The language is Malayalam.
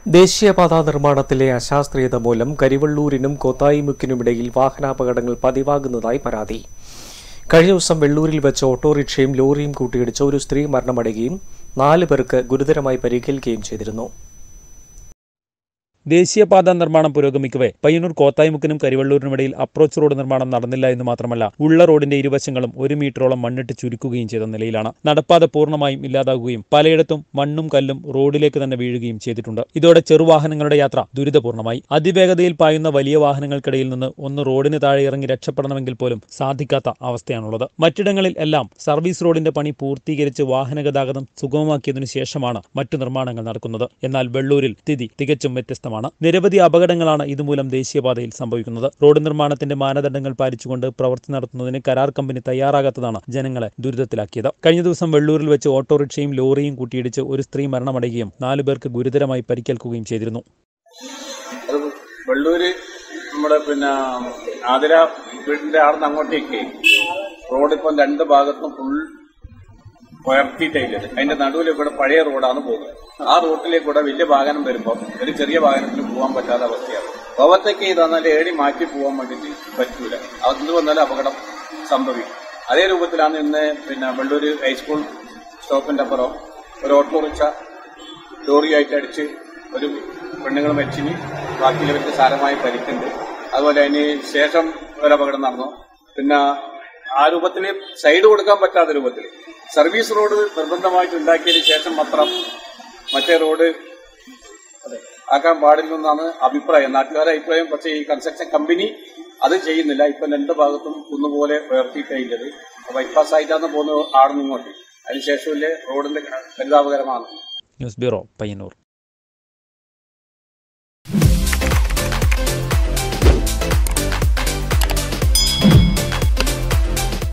ദേശീയപാതാ നിർമ്മാണത്തിലെ അശാസ്ത്രീയത മൂലം കരിവള്ളൂരിനും കോത്തായിമുക്കിനുമിടയിൽ വാഹനാപകടങ്ങൾ പതിവാകുന്നതായി പരാതി കഴിഞ്ഞ ദിവസം വെള്ളൂരിൽ വെച്ച് ഓട്ടോറിക്ഷയും ലോറിയും കൂട്ടിയിടിച്ച് ഒരു സ്ത്രീ മരണമടയുകയും നാല് പേർക്ക് ഗുരുതരമായി പരിക്കേൽക്കുകയും ചെയ്തിരുന്നു ദേശീയപാത നിർമ്മാണം പുരോഗമിക്കവേ പയ്യന്നൂർ കോത്തായിമുക്കിനും കരിവള്ളൂരിനുമിടയിൽ അപ്രോച്ച് റോഡ് നിർമ്മാണം നടന്നില്ല എന്ന് മാത്രമല്ല ഉള്ള റോഡിന്റെ ഇരുവശങ്ങളും ഒരു മീറ്ററോളം മണ്ണിട്ട് ചുരുക്കുകയും ചെയ്ത നിലയിലാണ് നടപ്പാത പൂർണ്ണമായും ഇല്ലാതാകുകയും പലയിടത്തും മണ്ണും കല്ലും റോഡിലേക്ക് തന്നെ വീഴുകയും ചെയ്തിട്ടുണ്ട് ഇതോടെ ചെറുവാഹനങ്ങളുടെ യാത്ര ദുരിതപൂർണ്ണമായി അതിവേഗതയിൽ പായുന്ന വലിയ വാഹനങ്ങൾക്കിടയിൽ നിന്ന് ഒന്ന് റോഡിന് താഴെ ഇറങ്ങി രക്ഷപ്പെടണമെങ്കിൽ പോലും സാധിക്കാത്ത അവസ്ഥയാണുള്ളത് മറ്റിടങ്ങളിൽ എല്ലാം സർവീസ് റോഡിന്റെ പണി പൂർത്തീകരിച്ച് വാഹന ഗതാഗതം സുഗമമാക്കിയതിനു ശേഷമാണ് മറ്റു നിർമ്മാണങ്ങൾ നടക്കുന്നത് എന്നാൽ വെള്ളൂരിൽ സ്ഥിതി തികച്ചും വ്യത്യസ്തമാണ് നിരവധി അപകടങ്ങളാണ് ഇതുമൂലം ദേശീയപാതയിൽ സംഭവിക്കുന്നത് റോഡ് നിർമ്മാണത്തിന്റെ മാനദണ്ഡങ്ങൾ പാലിച്ചുകൊണ്ട് പ്രവൃത്തി നടത്തുന്നതിന് കരാർ കമ്പനി തയ്യാറാകാത്തതാണ് ജനങ്ങളെ ദുരിതത്തിലാക്കിയത് കഴിഞ്ഞ ദിവസം വെള്ളൂരിൽ വെച്ച് ഓട്ടോറിക്ഷയും ലോറിയും കൂട്ടിയിടിച്ച് ഒരു സ്ത്രീ മരണമടയുകയും നാലു പേർക്ക് ഗുരുതരമായി പരിക്കേൽക്കുകയും ചെയ്തിരുന്നു അത് വെള്ളൂര് നമ്മുടെ പിന്നെ ആതിര വീടിന്റെ ആടുന്ന് അങ്ങോട്ടേക്ക് റോഡ് ഇപ്പം രണ്ട് ഭാഗത്തും ഫുൾ ഉയർത്തിയിട്ടേക്കത് അതിന്റെ നടുവിൽ ഇവിടെ പഴയ റോഡാണ് പോകുന്നത് ആ റൂട്ടിലേക്ക് കൂടെ വലിയ വാഹനം വരുമ്പോൾ ഒരു ചെറിയ വാഹനത്തിന് പോകാൻ പറ്റാത്ത അവസ്ഥയാണ് ഓവർടേക്ക് ചെയ്താൽ ഏടി മാറ്റി പോകാൻ വേണ്ടിയിട്ട് പറ്റൂല അത് വന്നാലും അപകടം സംഭവിക്കും അതേ രൂപത്തിലാണ് ഇന്ന് പിന്നെ വെള്ളൂര് ഹൈസ്കൂൾ സ്റ്റോപ്പിന്റെ അപ്പുറം ഒരു ഓട്ടോറിക്ഷ ലോറിയായിട്ട് അടിച്ച് ഒരു പെണ്ണുങ്ങൾ മരിച്ചിന് ബാക്കിയുള്ളവർക്ക് സാരമായി പരിക്കുണ്ട് അതുപോലെ അതിന് ശേഷം ഒരു അപകടം നടന്നു പിന്നെ ആ രൂപത്തിൽ സൈഡ് കൊടുക്കാൻ പറ്റാത്ത രൂപത്തിൽ സർവീസ് റോഡ് നിർബന്ധമായിട്ട് ഉണ്ടാക്കിയതിന് ശേഷം മാത്രം മറ്റേ റോഡ് ആക്കാൻ പാടില്ലെന്നാണ് അഭിപ്രായം നാട്ടുകാരുടെ അഭിപ്രായം പക്ഷേ ഈ കൺസ്ട്രക്ഷൻ കമ്പനി അത് ചെയ്യുന്നില്ല ഇപ്പൊ രണ്ട് ഭാഗത്തും കുന്നുപോലെ ഉയർത്തിയിട്ടേക്കുന്നത് ബൈപ്പാസ് ആയിട്ടാണ് പോകുന്നത് ആടുന്ന് ഇങ്ങോട്ട് അതിനുശേഷമില്ലേ റോഡിന്റെ പരിതാപകരമാണ് ന്യൂസ് ബ്യൂറോ പയ്യന്നൂർ